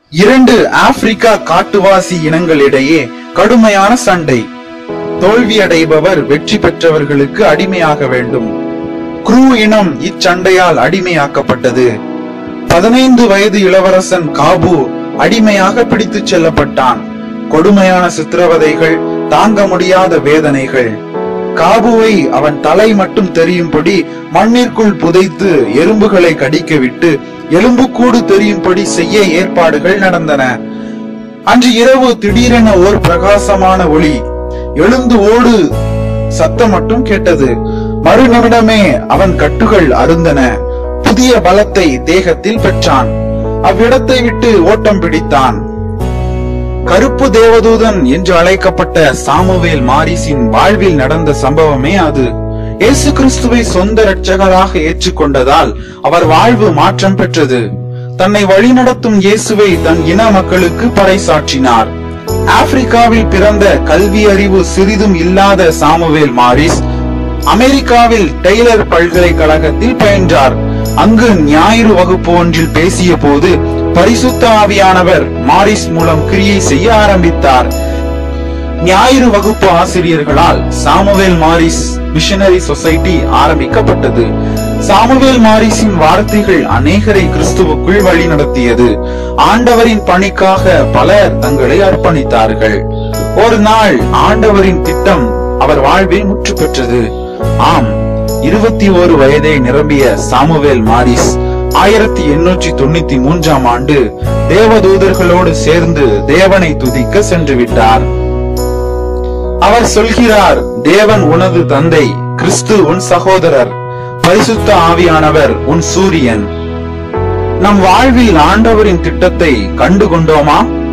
இரண்டு ஆப்பிரிக்கா காட்டுவாசி இனங்களிடையே கடுமையான சண்டை தோல்வியடைபவர் வெற்றி பெற்றவர்களுக்கு அடிமையாக வேண்டும் குரூ இனம் இச்சண்டையால் அடிமையாக்கப்பட்டது பதினைந்து வயது இளவரசன் காபு அடிமையாக பிடித்துச் செல்லப்பட்டான் கொடுமையான சித்திரவதைகள் தாங்க முடியாத வேதனைகள் காபுவை அவன் தலை மட்டும் தெரியும்படி மண்ணிற்குள் புதைத்து எறும்புகளை கடிக்க விட்டு எலும்புக்கூடு தெரியும்படி செய்ய ஏற்பாடுகள் நடந்தன அன்று இரவு திடீரென ஓர் பிரகாசமான ஒளி எழுந்து ஓடு சத்தம் மட்டும் கேட்டது மறுநிமிடமே அவன் கட்டுகள் அருந்தன புதிய பலத்தை தேகத்தில் பெற்றான் அவ்விடத்தை விட்டு ஓட்டம் பிடித்தான் கருப்பு தேவதூதன் என்று அழைக்கப்பட்ட சாமுவேல் மாரிஸின் வாழ்வில் நடந்த சம்பவமே அது இயேசு கிறிஸ்துவை சொந்த இரட்சகராக ஏற்றுக்கொண்டதால் அவர் வாழ்வு மாற்றம் பெற்றது தன்னை வழிநடத்தும் இயேசுவை தன் இன மக்களுக்கு பறைசாற்றினார் ஆப்பிரிக்காவில் பிறந்த கல்வி அறிவு சிறிதும் இல்லாத சாமுவேல் மாரிஸ் அமெரிக்காவில் டெய்லர் பல்கலைக்கழகத்தில் பயின்றார் அங்கு ஞாயிறு வகுப்பு ஒன்றில் பேசிய போது பரிசுத்த ஆவியானவர் மாரிஸ் மூலம் கிரியை செய்ய ஆரம்பித்தார் ஞாயிறு வகுப்பு ஆசிரியர்களால் சாமுவேல் மாரிஸ் மிஷனரி சொசைட்டி ஆரம்பிக்கப்பட்டது சாமுவேல் மாரிஸின் வார்த்தைகள் அநேகரை கிறிஸ்துவுக்குள் வழி நடத்தியது ஆண்டவரின் பணிக்காக பலர் தங்களை அர்ப்பணித்தார்கள் ஒரு நாள் ஆண்டவரின் திட்டம் அவர் வாழ்வில் முற்று பெற்றது ஆம் இருபத்தி ஓரு வயதை நிரம்பிய சாமுவேல் மாரிஸ் ஆயிரத்தி எண்ணூற்றி தொண்ணூத்தி மூன்றாம் ஆண்டு தேவதூதர்களோடு சேர்ந்து தேவனை துதிக்க சென்று விட்டார் அவர் சொல்கிறார் தேவன் உனது தந்தை கிறிஸ்து உன் சகோதரர் பரிசுத்த ஆவியானவர் உன் சூரியன் நம் வாழ்வில் ஆண்டவரின் திட்டத்தை கண்டு கொண்டோமா